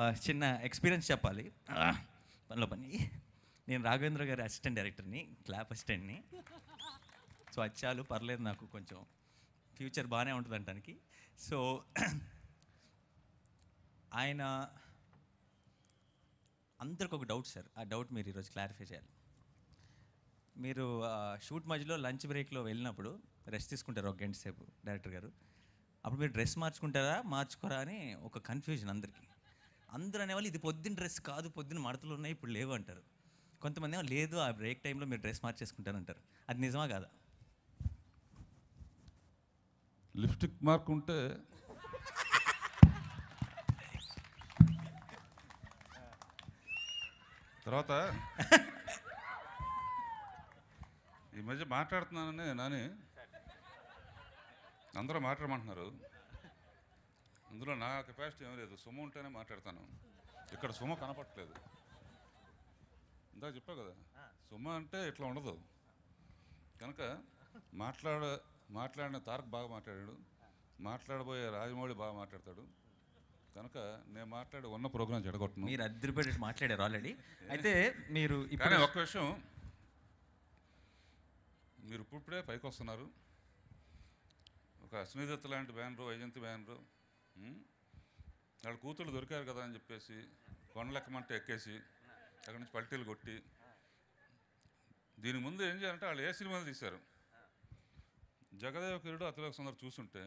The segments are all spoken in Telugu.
చిన్న ఎక్స్పీరియన్స్ చెప్పాలి ఆ, పనిలో పని నేను రాఘవేంద్ర గారి అసిస్టెంట్ డైరెక్టర్ని క్లాప్ అసిస్టెంట్ని సో అచ్చాలు పర్లేదు నాకు కొంచెం ఫ్యూచర్ బాగానే ఉంటుంది అంటానికి సో ఆయన అందరికి ఒక డౌట్ సార్ ఆ డౌట్ మీరు ఈరోజు క్లారిఫై చేయాలి మీరు ఆ, షూట్ మధ్యలో లంచ్ బ్రేక్లో వెళ్ళినప్పుడు రెస్ట్ తీసుకుంటారు ఒక గంట సేపు డైరెక్టర్ గారు అప్పుడు మీరు డ్రెస్ మార్చుకుంటారా మార్చుకోరా అని ఒక కన్ఫ్యూజన్ అందరికీ అందరూ అనేవాళ్ళు ఇది పొద్దున్న డ్రెస్ కాదు పొద్దున్న మడతలు ఉన్నాయి ఇప్పుడు లేవు అంటారు కొంతమంది ఏమో లేదు ఆ బ్రేక్ టైంలో మీరు డ్రెస్ మార్చేసుకుంటారు అంటారు అది నిజమా కాదా లిప్స్టిక్ మార్క్ ఉంటే తర్వాత ఈ మధ్య మాట్లాడుతున్నానని నాని అందరూ మాట్లాడమంటున్నారు అందులో నా కెపాసిటీ ఏం లేదు సొమ్ము ఉంటేనే మాట్లాడతాను ఇక్కడ సొమ్ము కనపట్లేదు ఇందాక చెప్పా కదా సొమ్ము అంటే ఇట్లా ఉండదు కనుక మాట్లాడ మాట్లాడిన తారక్ బాగా మాట్లాడాడు మాట్లాడబోయే రాజమౌళి బాగా మాట్లాడతాడు కనుక నేను మాట్లాడి ఉన్న ప్రోగ్రాం చెడగొట్టను మీరు అద్దరిపెట్టి మాట్లాడారు ఆల్రెడీ అయితే మీరు కానీ ఇప్పుడు ఒక్క విషయం మీరు ఇప్పుడే పైకి వస్తున్నారు ఒక అశ్వనిదత్త లాంటి బ్యానరు వైజంతి బ్యానరు ఉమ్, వాళ్ళ కూతుళ్ళు దొరికారు కదా అని చెప్పేసి కొండలెక్కమంటే ఎక్కేసి అక్కడి నుంచి పల్టీలు కొట్టి దీని ముందు ఏం చేయాలంటే వాళ్ళు ఏ సినిమాలు తీశారు జగదేవ కిరుడు అతిలోక సుందర్ చూస్తుంటే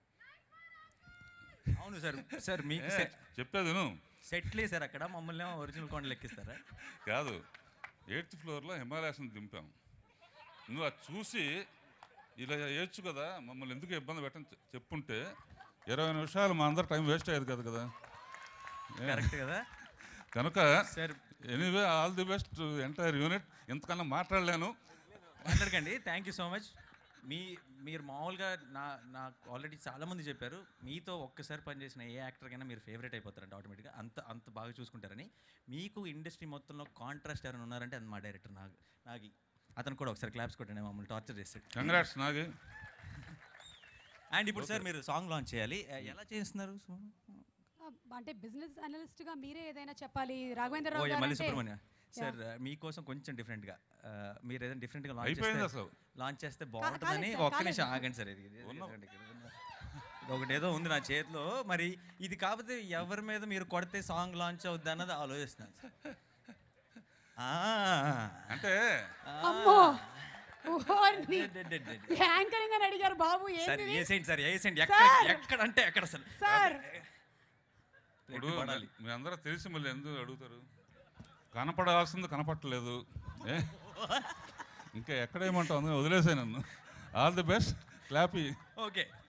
అవును సార్ సార్ మీకు ఏ, చెప్పేది విను. సెట్లే సార్ అక్కడ మమ్మల్ని ఏమో ఒరిజినల్ కొండలు ఎక్కిస్తారా కాదు ఎయిత్ ఫ్లోర్లో హిమాలయాస్ని దింపాం నువ్వు అది చూసి ఇలా వేయచ్చు కదా మమ్మల్ని ఎందుకు ఇబ్బంది పెట్టని చె- చెప్పుంటే ఇరవై నిమిషాలు మా అందరు టైం వేస్ట్ అయ్యేది కదా కదా ఏ, కరెక్ట్ కదా కనుక sir anyway all the best entire unit ఇంతకన్నా మాట్లాడలేను మాట్లాడకండి థ్యాంక్ యూ సో మచ్ మీ మీరు మామూలుగా నా నాకు ఆల్రెడీ చాలామంది చెప్పారు మీతో ఒక్కసారి పనిచేసిన ఏ యాక్టర్కైనా మీరు ఫేవరెట్ అయిపోతారంట ఆటోమేటిక్గా అంత అంత బాగా చూసుకుంటారని మీకు ఇండస్ట్రీ మొత్తంలో కాంట్రాస్ట్ ఎవరైనా ఉన్నారంటే అది మా డైరెక్టర్ నాగి నాగి అతను కూడా ఒకసారి క్లాప్స్ కొట్టండి మమ్మల్ని టార్చర్ చేస్తాడు కంగ్రాట్స్ నాగి అండ్ ఇప్పుడు సార్ మీరు సాంగ్ లాంచ్ చేయాలి ఎలా చేస్తున్నారు అంటే బిజినెస్ అనలిస్ట్ గా మీరే ఏదైనా చెప్పాలి రాఘవేంద్ర ఓ రావు గారు మళ్ళీ అంటే- సుబ్రహ్మణ్య సార్ మీకోసం కొంచెం డిఫరెంట్గా మీరు ఏదైనా డిఫరెంట్గా లాంచ్ అయిపోయింది చేస్తే అసలు లాంచ్ చేస్తే బాగుంటుందని కాలేదు సార్, ఒక్క నిమిషం కాలేదు. ఆగండి సార్ ఇది ఇది ఉన్నాం. ఇదిగోండి ఇక్కడ ఉంది. ఇది ఒకటి ఏదో ఉంది నా చేతిలో మరి ఇది కాకపోతే ఎవరి మీద మీరు కొడితే సాంగ్ లాంచ్ అవుద్ది అన్నది ఆలోచిస్తున్నాను సార్. ఆ, అంటే అమ్మో ఓర్ని. డే, డే, డే, డే. యాంకరింగ్ అని అడిగారు బాబు సార్ ఏంది వేసేయండి సార్ వేసేయండి ఎక్కడ సార్. ఎక్కడ అంటే ఎక్కడ అసలు సార్ ఇప్పుడు గట్టి పడాలి. మీ అందరూ తెలిసి మళ్ళీ ఎందుకు అడుగుతారు కనపడాల్సింది కనపట్టలేదు ఏ? ఇంకా ఎక్కడేమంటావు అందుకని వదిలేసాయి నన్ను ఆల్ ది బెస్ట్ క్లాపీ ఓకే